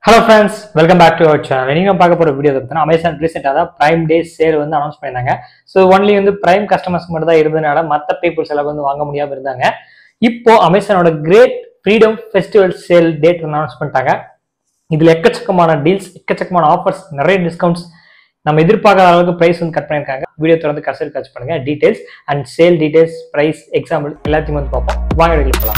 hello friends welcome back to our channel நீங்க பார்க்க போற வீடியோ பார்த்தீங்கன்னா அமேசான் ரீசெண்டாக தான் பிரைம் டே சேல் வந்து அனௌன்ஸ் பண்ணியிருந்தாங்க ஸோ ஒன்லி வந்து பிரைம் கஸ்டமர்ஸ் மட்டும் தான் இருந்ததுனால மற்ற பீப்புள்ஸ் எல்லாம் வந்து வாங்க முடியாம இருந்தாங்க இப்போ அமேசானோட great freedom festival sale date announce பண்ணிட்டாங்க இதுல எக்கச்சக்கமான டீல்ஸ் எக்கச்சக்கமான ஆஃபர்ஸ் நிறைய டிஸ்கவுண்ட்ஸ் நம்ம எதிர்பார்க்காத அளவுக்கு பிரைஸ் வந்து கட் பண்ணியிருக்காங்க வீடியோ தொடர்ந்து கடைசி கட்ச் பண்ணுங்க details and sale details price example எல்லாத்தையும் வந்து பார்ப்போம் வாங்க வெளியில் போகலாம்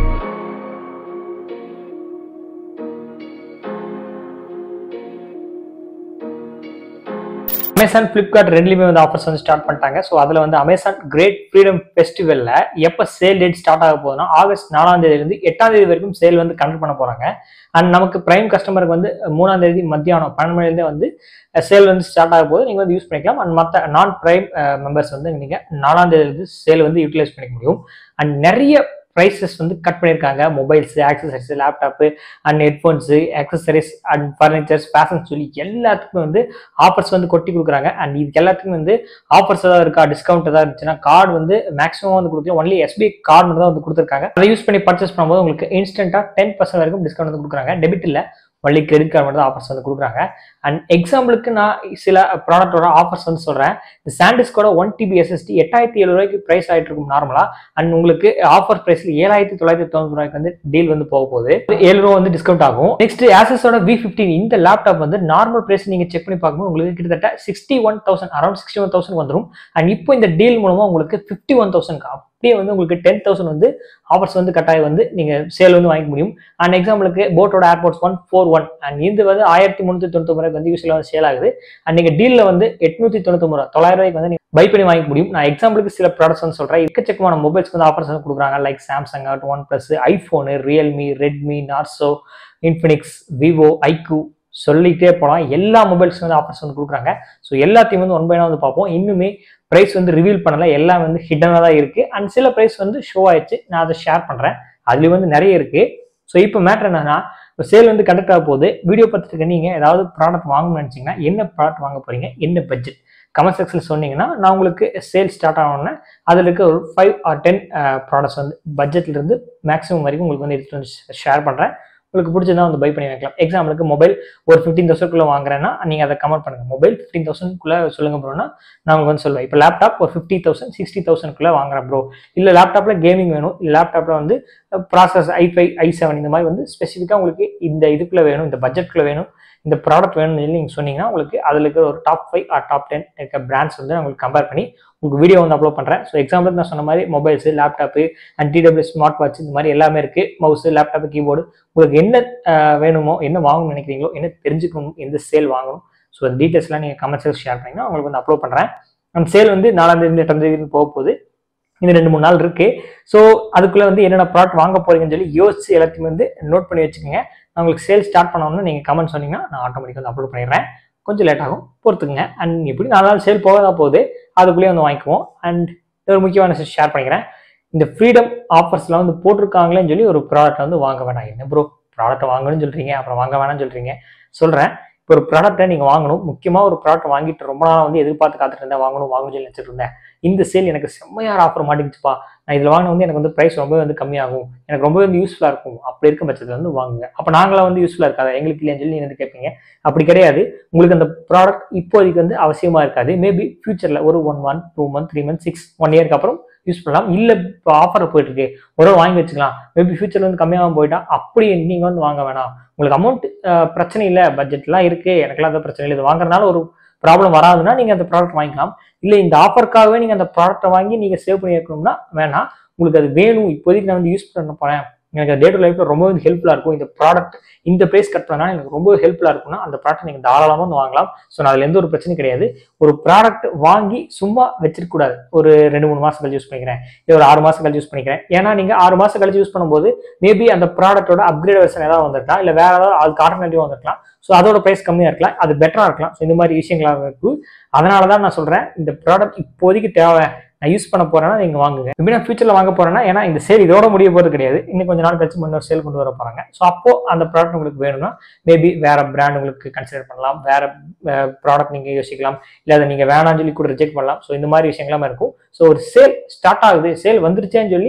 அமேசான் ஃப்ளிப்கார்ட் ரெண்டுலையுமே வந்து ஆஃபர்ஸ் வந்து ஸ்டார்ட் பண்ணிட்டாங்க ஸோ அதில் வந்து அமேசான் கிரேட் ஃப்ரீடம் ஃபெஸ்டிவலில் எப்போ சேல் டேட் ஸ்டார்ட் ஆக போகுதுன்னா ஆகஸ்ட் நாலாம் தேதியிலிருந்து எட்டாம் தேதி வரைக்கும் சேல் வந்து கண்டக்ட் பண்ண போகிறாங்க அண்ட் நமக்கு பிரைம் கஸ்டமருக்கு வந்து மூணாம் தேதி மத்தியானம் பன்னெண்டு மணிலேருந்தே வந்து சேல் வந்து ஸ்டார்ட் ஆக போது நீங்கள் வந்து யூஸ் பண்ணிக்கலாம் அண்ட் மற்ற நான் பிரைம் மெம்பர்ஸ் வந்து நீங்கள் நாலாம் தேதியிலிருந்து சேல் வந்து யூட்டிலைஸ் பண்ணிக்க முடியும் அண்ட் நிறைய ப்ரைஸஸ் வந்து கட் பண்ணியிருக்காங்க mobiles accessories laptop and headphones accessories and furnitures fashion சொல்லி எல்லாத்துக்குமே வந்து ஆஃபர்ஸ் வந்து கொட்டி கொடுக்குறாங்க அண்ட் இதுக்கு எல்லாத்துக்கும் வந்து ஆஃபர்ஸ் ஏதாவது இருக்கா டிஸ்கவுண்ட் ஏதாவது இருந்துச்சுன்னா கார்டு வந்து மேக்ஸிமம் வந்து கொடுக்கல ஒன்லி எஸ்பிஐ கார்டு மட்டும் தான் வந்து கொடுத்துருக்காங்க அதை யூஸ் பண்ணி பர்ச்சேஸ் பண்ணும்போது உங்களுக்கு இன்ஸ்டன்ட்டாக டென் பர்சன்ட் வரைக்கும் டிஸ்கவுண்ட் வந்து கொடுக்குறாங்க டெபிட் இல்லை ஒன்லி கிரெடிட் கார்டு மட்டும் தான் ஆஃபர்ஸ் வந்து கொடுக்குறாங்க அண்ட் எக்ஸாம்பிளுக்கு நான் சில ப்ராடக்டோட ஆஃபர்ஸ் வந்து சொல்கிறேன் இந்த சாண்டிஸ்கோட ஒன் டிபி எஸ்எஸ்டி எட்டாயிரத்தி ஏழு ரூபாய்க்கு ப்ரைஸ் ஆகிட்டு இருக்கும் நார்மலாக அண்ட் உங்களுக்கு ஆஃபர் ப்ரைஸில் ஏழாயிரத்தி தொள்ளாயிரத்தி தொண்ணூறு ரூபாய்க்கு வந்து டீல் வந்து போக போகுது ஏழு ரூபா வந்து டிஸ்கவுண்ட் ஆகும் நெக்ஸ்ட் ஆசஸோட வி ஃபிஃப்டின் இந்த லேப்டாப் வந்து நார்மல் ப்ரைஸ் நீங்கள் செக் பண்ணி பார்க்கும்போது உங்களுக்கு கிட்டத்தட்ட sixty one thousand around sixty one thousand வந்துடும் அண்ட் இப்போ இந்த டீல் மூலமாக உங்களுக்கு ஃபிஃப்டி ஒன் தௌசண்ட் அப்படியே வந்து உங்களுக்கு டென் தௌசண்ட் வந்து ஆஃபர்ஸ் வந்து கட்டாயம் வந்து நீங்கள் சேல் வந்து வாங்கிக்க முடியும் அண்ட் எக்ஸாம்பிளுக்கு போட்டோட ஏர்போர்ட்ஸ் ஒன் ஃபோர் ஒன் அண்ட் இது வந்து ஆயிரத்தி முந்நூற்றி தொண்ணூத்தி ரூபாய்க்கு வந்து யூஸ்வலாக வந்து சேல் ஆகுது அண்ட் நீங்கள் டீலில் வந்து எட்நூற்றி தொண்ணூத்தொம்பது ரூபா தொள்ளாயிரம் ரூபாய்க்கு வந்து நீங்கள் பை பண்ணி வாங்கிக்க முடியும் நான் எக்ஸாம்பிளுக்கு சில ப்ராடக்ட்ஸ் வந்து சொல்கிறேன் எக்கச்சக்கமான மொபைல்ஸ் வந்து ஆஃபர்ஸ் வந்து கொடுக்குறாங்க லைக் சாம்சங் ஆகட்டும் OnePlus iPhone Realme Redmi Narzo Infinix Vivo iQOO சொல்லிட்டே போகலாம் எல்லா மொபைல்ஸ் வந்து ஆஃபர்ஸ் வந்து கொடுக்குறாங்க ஸோ எல்லாத்தையும் வந்து ஒன் பை வந்து பார்ப்போம் இன்னுமே ப்ரைஸ் வந்து ரிவீல் பண்ணல எல்லாம் வந்து ஹிடனாக தான் இருக்கு அண்ட் சில ப்ரைஸ் வந்து ஷோ ஆயிடுச்சு நான் அதை ஷேர் பண்ணுறேன் அதுலேயும் வந்து நிறைய இருக்கு ஸோ இப்போ மேட்ரு என்னன்னா இப்போ சேல் வந்து கண்டக்ட் ஆக போகுது வீடியோ பார்த்துட்டு நீங்கள் ஏதாவது ப்ராடக்ட் வாங்கணும்னு நினச்சிங்கன்னா என்ன ப்ராடக்ட் வாங்க போறீங்க என்ன பட்ஜெட் கமெண்ட் செக்ஷன் சொன்னீங்கன்னா நான் உங்களுக்கு சேல் ஸ்டார்ட் ஆனோடனே அதில் இருக்க ஒரு ஃபைவ் ஆர் டென் ப்ராடக்ட்ஸ் வந்து பட்ஜெட்லேருந்து மேக்ஸிமம் வரைக்கும் உங்களுக்கு வந்து எடுத்துட்டு வந்து ஷேர் பண்ணுறேன் உங்களுக்கு பிடிச்சதா வந்து பை பண்ணி வைக்கலாம் எக்ஸாம்பிளுக்கு மொபைல் ஒரு ஃபிஃப்டீன் தௌசண்ட்குள்ளே வாங்குறேன்னா நீங்கள் அதை கமெண்ட் பண்ணுங்கள் மொபைல் ஃபிஃப்டீன் தௌசண்ட்குள்ளே சொல்லுங்க ப்ரோனா நான் உங்களுக்கு வந்து சொல்லுவேன் இப்போ லேப்டாப் ஒரு ஃபிஃப்டி தௌசண்ட் சிக்ஸ்டி தௌசண்ட்குள்ளே வாங்குறேன் ப்ரோ இல்லை லேப்டாப்பில் கேமிங் வேணும் இல்லை லேப்டாப்பில் வந்து process i five i seven இந்த மாதிரி வந்து ஸ்பெசிஃபிக்காக உங்களுக்கு இந்த இதுக்குள்ளே வேணும் இந்த பட்ஜெட்குள்ளே வேணும் இந்த ப்ராடக்ட் வேணும்னு சொல்லி நீங்கள் சொன்னீங்கன்னா உங்களுக்கு அதில் இருக்கிற ஒரு top five or top ten இருக்க பிராண்ட்ஸ் வந்து நான் உங்களுக்கு கம்பேர் பண்ணி உங்களுக்கு வீடியோ வந்து அப்லோட் பண்ணுறேன் ஸோ எக்ஸாம்பிள் நான் சொன்ன மாதிரி mobiles laptop and TWS smart watch இந்த மாதிரி எல்லாமே இருக்குது மவுஸ் லேப்டாப்பு கீபோர்டு உங்களுக்கு என்ன வேணுமோ என்ன வாங்கணும்னு நினைக்கிறீங்களோ என்ன தெரிஞ்சுக்கணும் எந்த சேல் வாங்கணும் ஸோ அந்த டீட்டெயில்ஸ்லாம் நீங்கள் கமெண்ட் செக்ஷன் ஷேர் பண்ணிங்கன்னா உங்களுக்கு வந்து அப்லோட் பண்ணுறேன் அந்த சேல் வந்து நாலாம் தேதி எட்டாம் தேதி போக போகுது இந்த ரெண்டு மூணு நாள் இருக்கு ஸோ அதுக்குள்ள வந்து என்னென்ன ப்ராடக்ட் வாங்க போறீங்கன்னு சொல்லி யோசிச்சு எல்லாத்தையும் வந்து நோட் பண்ணி வச்சுக்கோங்க நான் உங்களுக்கு சேல் ஸ்டார்ட் பண்ணணும்னு நீங்கள் கமெண்ட் சொன்னீங்கன்னா நான் ஆட்டோமேட்டிக்காக வந்து அப்லோட் பண்ணிடுறேன் கொஞ்சம் லேட் ஆகும் பொறுத்துக்குங்க அண்ட் எப்படி நாலு நாள் சேல் போக தான் போகுது அதுக்குள்ளேயே வந்து வாங்கிக்குவோம் அண்ட் ஒரு முக்கியமான ஷேர் பண்ணிக்கிறேன் இந்த ஃப்ரீடம் ஆஃபர்ஸ்லாம் வந்து போட்டிருக்காங்களேன்னு சொல்லி ஒரு ப்ராடக்ட் வந்து வாங்க வேணாம் என்ன ப்ரோ ப்ராடக்ட் வாங்கணும்னு சொல்றீங்க அப்புறம் வாங்க வேணாம்னு சொல்றீங்க சொல்கிறேன் இப்போ ஒரு ப்ராடக்ட்டை நீங்கள் வாங்கணும் முக்கியமாக ஒரு ப்ராடக்ட் வாங்கிட்டு ரொம்ப நாள் வந்து எதிர்பார்த்து காத்துட்டு இருந்தேன் வாங்கணும் வாங்கணும்னு சொல்லி நினச்சிட்டு இருந்தேன் இந்த சேல் எனக்கு செம்மையான ஆஃபர் மாட்டிக்கிச்சுப்பா நான் இதில் வாங்கின வந்து எனக்கு வந்து ப்ரைஸ் ரொம்ப வந்து கம்மியாகும் எனக்கு ரொம்ப வந்து யூஸ்ஃபுல்லாக இருக்கும் அப்படி இருக்க பட்சத்தில் வந்து வாங்குங்க அப்போ நாங்களாம் வந்து யூஸ்ஃபுல்லாக இருக்காது எங்களுக்கு இல்லைன்னு சொல்லி நீங்கள் வந்து கேட்பீங்க அப்படி கிடையாது உங்களுக்கு அந்த ப்ராடக்ட் இப்போதைக்கு வந்து அவசியமாக இருக்காது மேபி ஃபியூச்சரில் ஒரு one month two month three month six one இயர்க்கு அப்புறம் யூஸ் பண்ணலாம் இல்லை இப்போ ஆஃபர் போயிட்டு இருக்கு ஒரு வாங்கி வச்சுக்கலாம் மேபி ஃபியூச்சர்ல வந்து கம்மியாக போயிட்டா அப்படி நீங்கள் வந்து வாங்க வேணாம் உங்களுக்கு அமௌண்ட் பிரச்சனை இல்லை பட்ஜெட்லாம் இருக்கு எனக்குலாம் அந்த பிரச்சனை இல்லை இது வாங்குறதுனால ஒரு ப்ராப்ளம் வராதுன்னா நீங்கள் அந்த ப்ராடக்ட் வாங்கிக்கலாம் இல்லை இந்த ஆஃபருக்காகவே நீங்கள் அந்த ப்ராடக்ட்டை வாங்கி நீங்கள் சேவ் பண்ணி வைக்கணும்னா வேணாம் உங்களுக்கு அது வேணும் இப்போதைக்கு நான் வந்து யூஸ் பண்ண போறேன் எனக்கு டே டு லைஃப்ல ரொம்ப வந்து ஹெல்ப்ஃபுல்லாக இருக்கும் இந்த ப்ராடக்ட் இந்த ப்ரைஸ் கட் பண்ணா எனக்கு ரொம்ப ஹெல்ப்ஃபுல்லாக இருக்கும்னா அந்த ப்ராடக்ட் நீங்கள் தாராளமாக வந்து வாங்கலாம் ஸோ நான் அதில் எந்த ஒரு பிரச்சனையும் கிடையாது ஒரு ப்ராடக்ட் வாங்கி சும்மா வச்சிருக்க கூடாது ஒரு ரெண்டு மூணு மாசம் கழிச்சு யூஸ் பண்ணிக்கிறேன் இல்லை ஒரு ஆறு மாசம் கழிச்சு யூஸ் பண்ணிக்கிறேன் ஏன்னா நீங்கள் ஆறு மாசம் கழிச்சு யூஸ் பண்ணும்போது மேபி அந்த ப்ராடக்ட்டோட அப்கிரேட் வெர்ஷன் ஏதாவது வந்திருக்கலாம் இல்லை வேற ஏதாவது அதுக்கு ஆல்டர்னேட்டிவ் வந்திருக்கலாம் ஸோ அதோட ப்ரைஸ் கம்மியாக இருக்கலாம் அது பெட்டராக இருக்கலாம் ஸோ இந்த மாதிரி விஷயங்களாக இருக்கு அதனால தான் நான் சொல்கிறேன் இந்த ப்ராடக்ட் இப்போதைக்கு தேவை நான் யூஸ் பண்ண போறேன்னா நீங்க வாங்குங்க மேபி நான் ஃபியூச்சர்ல வாங்க போறேன்னா ஏன்னா இந்த சேல் இதோட முடிய போறது கிடையாது இன்னும் கொஞ்ச நாள் கழிச்சு இன்னொரு சேல் கொண்டு வர போறாங்க ஸோ அப்போ அந்த ப்ராடக்ட் உங்களுக்கு வேணும்னா மேபி வேற பிராண்ட் உங்களுக்கு கன்சிடர் பண்ணலாம் வேற ப்ராடக்ட் நீங்க யோசிக்கலாம் இல்லை அதை நீங்க வேணாம்னு சொல்லி கூட ரிஜெக்ட் பண்ணலாம் ஸோ இந்த மாதிரி விஷயங்களாம் இருக்கும் ஸோ ஒரு சேல் ஸ்டார்ட் ஆகுது சேல் வந்துருச்சேன்னு சொல்லி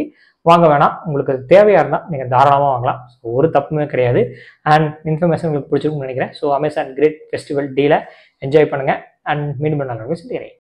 வாங்க வேணாம் உங்களுக்கு அது தேவையாக இருந்தால் நீங்கள் தாராளமாக வாங்கலாம் ஸோ ஒரு தப்புமே கிடையாது அண்ட் இன்ஃபர்மேஷன் உங்களுக்கு பிடிச்சிருக்கும்னு நினைக்கிறேன் ஸோ அமேசான் கிரேட் ஃபெஸ்டிவல் டீலை என்ஜாய் பண்ணுங்கள் அண்ட் மீண்டும் நல்ல சந்திக்கிறேன்